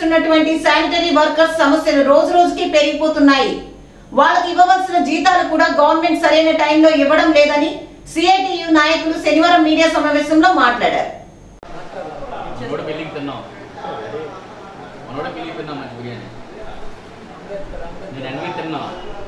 పనిచేస్తున్నటువంటి sanitary workers సమస్యలు రోజు రోజుకి పెరిగిపోతున్నాయి వాళ్ళకి ఇవ్వవలసిన జీతాలు కూడా గవర్నమెంట్ సరైన టైంలో ఇవ్వడం లేదని సిఐటియు నాయకులు శనివారం మీడియా సమావేశంలో మాట్లాడారు మనోడు పెళ్ళికి తిన్నాం మనోడు పెళ్ళికి తిన్నాం మంచి బిర్యానీ నేను అన్నీ తిన్నా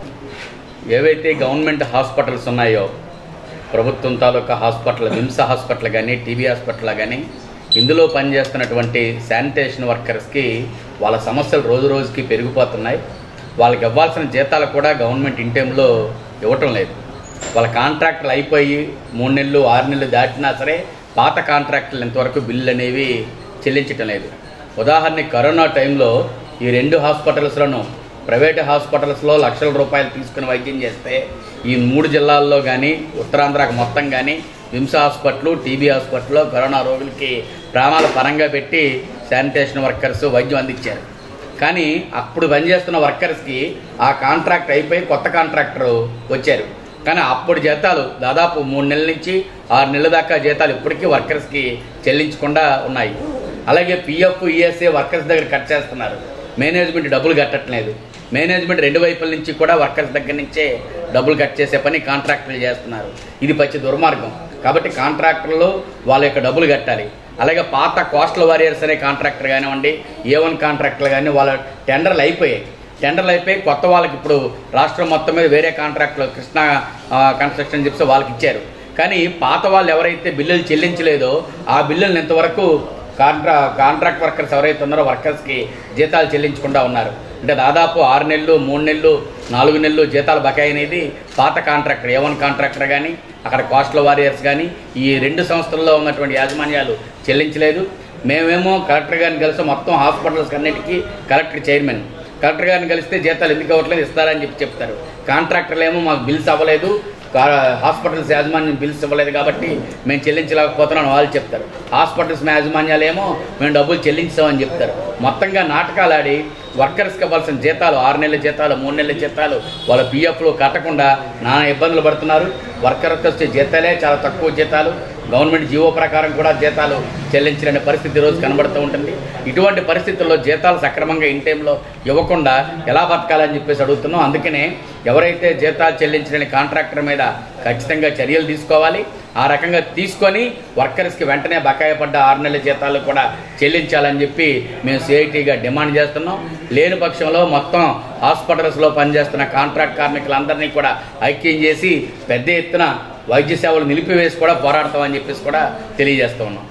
ఏవైతే గవర్నమెంట్ హాస్పిటల్స్ ఉన్నాయో ప్రభుత్వం తాలూకా హాస్పిటల్ విమ్స హాస్పిటల్ కానీ టీబీ హాస్పిటల్ కానీ ఇందులో పనిచేస్తున్నటువంటి శానిటేషన్ వర్కర్స్కి వాళ్ళ సమస్యలు రోజు రోజుకి పెరిగిపోతున్నాయి వాళ్ళకి ఇవ్వాల్సిన జీతాలు కూడా గవర్నమెంట్ ఇన్ టైంలో ఇవ్వటం లేదు వాళ్ళ కాంట్రాక్టులు అయిపోయి మూడు నెలలు ఆరు నెలలు దాటినా సరే పాత కాంట్రాక్టులు ఇంతవరకు బిల్లులు అనేవి చెల్లించటం లేదు ఉదాహరణకి కరోనా టైంలో ఈ రెండు హాస్పిటల్స్లోనూ ప్రైవేట్ హాస్పిటల్స్లో లక్షల రూపాయలు తీసుకుని వైద్యం చేస్తే ఈ మూడు జిల్లాల్లో కానీ ఉత్తరాంధ్రకు మొత్తం కానీ విమ్స హాస్పిటల్ టీబీ హాస్పిటల్లో కరోనా రోగులకి ప్రాణాల పరంగా పెట్టి శానిటేషన్ వర్కర్స్ వైద్యం అందించారు కానీ అప్పుడు పనిచేస్తున్న వర్కర్స్కి ఆ కాంట్రాక్ట్ అయిపోయి కొత్త కాంట్రాక్టర్ వచ్చారు కానీ అప్పుడు జీతాలు దాదాపు మూడు నెలల నుంచి ఆరు నెలల దాకా జీతాలు ఇప్పటికీ వర్కర్స్కి చెల్లించకుండా ఉన్నాయి అలాగే పిఎఫ్ ఈఎస్ఏ వర్కర్స్ దగ్గర కట్ చేస్తున్నారు మేనేజ్మెంట్ డబ్బులు కట్టట్లేదు మేనేజ్మెంట్ రెండు వైపుల నుంచి కూడా వర్కర్స్ దగ్గర నుంచే డబ్బులు కట్ చేసే పని కాంట్రాక్టర్లు చేస్తున్నారు ఇది పచ్చి దుర్మార్గం కాబట్టి కాంట్రాక్టర్లు వాళ్ళ యొక్క డబ్బులు కట్టాలి అలాగే పాత కోస్టల్ వారియర్స్ అనే కాంట్రాక్టర్ కానివ్వండి ఏ వన్ కాంట్రాక్టర్లు కానీ వాళ్ళ టెండర్లు అయిపోయాయి టెండర్లు అయిపోయి కొత్త వాళ్ళకి ఇప్పుడు రాష్ట్రం మొత్తం మీద వేరే కాంట్రాక్టులు కృష్ణ ఆ, కన్స్ట్రక్షన్ చెప్పి వాళ్ళకి ఇచ్చారు కానీ పాత వాళ్ళు ఎవరైతే బిల్లులు చెల్లించలేదో ఆ బిల్లులను ఇంతవరకు కాంట్రా కాంట్రాక్ట్ వర్కర్స్ ఎవరైతే ఉన్నారో వర్కర్స్కి జీతాలు చెల్లించకుండా ఉన్నారు అంటే దాదాపు ఆరు నెలలు మూడు నెలలు నాలుగు నెలలు జీతాలు బకాయి అనేది పాత కాంట్రాక్టర్ ఏ వన్ కాంట్రాక్టర్ కానీ అక్కడ కోస్టల్ వారియర్స్ కానీ ఈ రెండు సంస్థల్లో ఉన్నటువంటి యాజమాన్యాలు చెల్లించలేదు మేమేమో కలెక్టర్ గారిని కలిసి మొత్తం హాస్పిటల్స్ అన్నిటికీ కలెక్టర్ చైర్మన్ కలెక్టర్ గారిని కలిస్తే జీతాలు ఎందుకు అవ్వట్లేదు ఇస్తారని చెప్పి చెప్తారు కాంట్రాక్టర్లు ఏమో మాకు బిల్స్ అవ్వలేదు కా- హాస్పిటల్స్ యాజమాన్యం బిల్స్ ఇవ్వలేదు కాబట్టి మేము చెల్లించలేకపోతున్నాం అని వాళ్ళు చెప్తారు హాస్పిటల్స్ యాజమాన్యాలు ఏమో మేము డబ్బులు చెల్లించామని చెప్తారు మొత్తంగా నాటకాలు ఆడి వర్కర్స్కి ఇవ్వాల్సిన జీతాలు ఆరు నెలల జీతాలు మూడు నెలల జీతాలు వాళ్ళ పిఎఫ్లు కట్టకుండా నానా ఇబ్బందులు పడుతున్నారు వర్కర్కి వచ్చే జీతాలే చాలా తక్కువ జీతాలు గవర్నమెంట్ జీవో ప్రకారం కూడా జీతాలు చెల్లించలేని పరిస్థితి ఈరోజు కనబడుతూ ఉంటుంది ఇటువంటి పరిస్థితుల్లో జీతాలు సక్రమంగా ఇన్ టైంలో ఇవ్వకుండా ఎలా బతకాలని చెప్పేసి అడుగుతున్నాం అందుకనే ఎవరైతే జీతాలు చెల్లించలేని కాంట్రాక్టర్ మీద ఖచ్చితంగా చర్యలు తీసుకోవాలి ఆ రకంగా తీసుకొని వర్కర్స్కి వెంటనే బకాయి పడ్డ ఆరు నెలల జీతాలు కూడా చెల్లించాలని చెప్పి మేము సిఐటిగా డిమాండ్ చేస్తున్నాం లేని పక్షంలో మొత్తం హాస్పిటల్స్లో పనిచేస్తున్న కాంట్రాక్ట్ కార్మికులందరినీ కూడా ఐక్యం చేసి పెద్ద ఎత్తున వైద్య సేవలు నిలిపివేసి కూడా పోరాడతామని చెప్పేసి కూడా తెలియజేస్తూ ఉన్నాం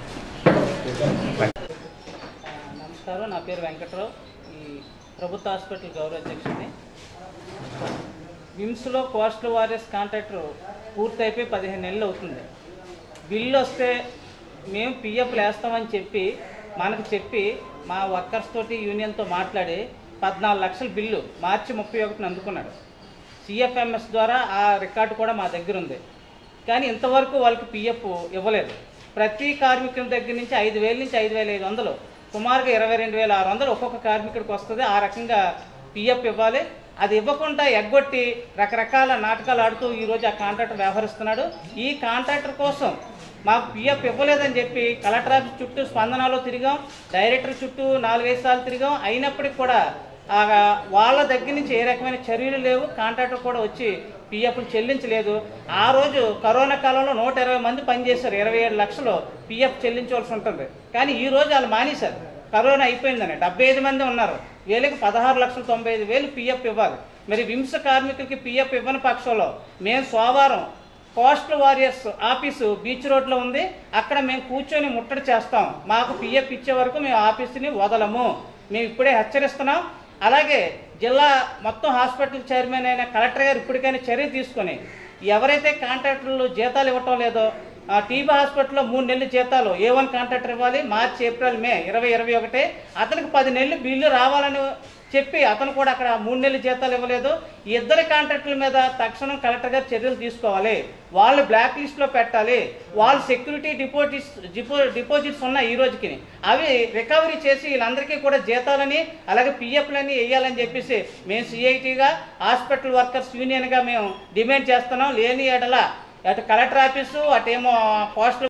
నమస్కారం నా పేరు వెంకట్రావు ఈ ప్రభుత్వ హాస్పిటల్ గౌరవ అధ్యక్షుడిని విమ్స్లో కోస్టల్ వారియర్స్ కాంట్రాక్టర్ పూర్తి అయిపోయి పదిహేను నెలలు అవుతుంది బిల్లు వస్తే మేము పిఎఫ్లు వేస్తామని చెప్పి మనకు చెప్పి మా వర్కర్స్ తోటి యూనియన్తో మాట్లాడి పద్నాలుగు లక్షల బిల్లు మార్చి ముప్పై ఒకటిని అందుకున్నాడు సిఎఫ్ఎంఎస్ ద్వారా ఆ రికార్డు కూడా మా దగ్గర ఉంది కానీ ఇంతవరకు వాళ్ళకి పిఎఫ్ ఇవ్వలేదు ప్రతి కార్మికుల దగ్గర నుంచి ఐదు వేల నుంచి ఐదు వేల ఐదు వందలు సుమారుగా ఇరవై రెండు వేల ఆరు వందలు ఒక్కొక్క కార్మికుడికి వస్తుంది ఆ రకంగా పిఎఫ్ ఇవ్వాలి అది ఇవ్వకుండా ఎగ్గొట్టి రకరకాల నాటకాలు ఆడుతూ ఈరోజు ఆ కాంట్రాక్టర్ వ్యవహరిస్తున్నాడు ఈ కాంట్రాక్టర్ కోసం మాకు పిఎఫ్ ఇవ్వలేదని చెప్పి కలెక్టర్ ఆఫీస్ చుట్టూ స్పందనలో తిరిగాం డైరెక్టర్ చుట్టూ నాలుగైదు సార్లు తిరిగాం అయినప్పటికీ కూడా ఆ వాళ్ళ దగ్గర నుంచి ఏ రకమైన చర్యలు లేవు కాంట్రాక్టర్ కూడా వచ్చి పిఎఫ్లు చెల్లించలేదు ఆ రోజు కరోనా కాలంలో నూట ఇరవై మంది పనిచేశారు ఇరవై ఏడు లక్షలు పిఎఫ్ చెల్లించవలసి ఉంటుంది కానీ ఈ రోజు వాళ్ళు మానేశారు కరోనా అయిపోయిందని డెబ్బై ఐదు మంది ఉన్నారు వీళ్ళకి పదహారు లక్షల తొంభై ఐదు వేలు పిఎఫ్ ఇవ్వాలి మరి వింస కార్మికులకి పిఎఫ్ ఇవ్వని పక్షంలో మేము సోమవారం కోస్టల్ వారియర్స్ ఆఫీసు బీచ్ రోడ్లో ఉంది అక్కడ మేము కూర్చొని ముట్టడి చేస్తాం మాకు పిఎఫ్ ఇచ్చే వరకు మేము ఆఫీసుని వదలము మేము ఇప్పుడే హెచ్చరిస్తున్నాం అలాగే జిల్లా మొత్తం హాస్పిటల్ చైర్మన్ అయిన కలెక్టర్ గారు ఇప్పటికైనా చర్య తీసుకొని ఎవరైతే కాంట్రాక్టర్లు జీతాలు ఇవ్వటం లేదో ఆ టీబీ హాస్పిటల్లో మూడు నెలలు జీతాలు ఏ వన్ కాంట్రాక్టర్ ఇవ్వాలి మార్చి ఏప్రిల్ మే ఇరవై ఇరవై ఒకటి అతనికి పది నెలలు బిల్లు రావాలని చెప్పి అతను కూడా అక్కడ మూడు నెలలు జీతాలు ఇవ్వలేదు ఈ ఇద్దరి కాంట్రాక్టుల మీద తక్షణం కలెక్టర్ గారు చర్యలు తీసుకోవాలి వాళ్ళు బ్లాక్ లిస్ట్లో పెట్టాలి వాళ్ళు సెక్యూరిటీ డిపాజిట్స్ డిపో డిపాజిట్స్ ఉన్నాయి ఈ రోజుకి అవి రికవరీ చేసి వీళ్ళందరికీ కూడా జీతాలని అలాగే పిఎఫ్లని వేయాలని చెప్పేసి మేము సిఐటిగా హాస్పిటల్ వర్కర్స్ యూనియన్గా మేము డిమాండ్ చేస్తున్నాం లేని ఎడల అటు కలెక్టర్ ఆఫీసు అటేమో పోస్టల్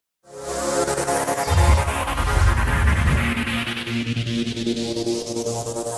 చేస్తున్నాం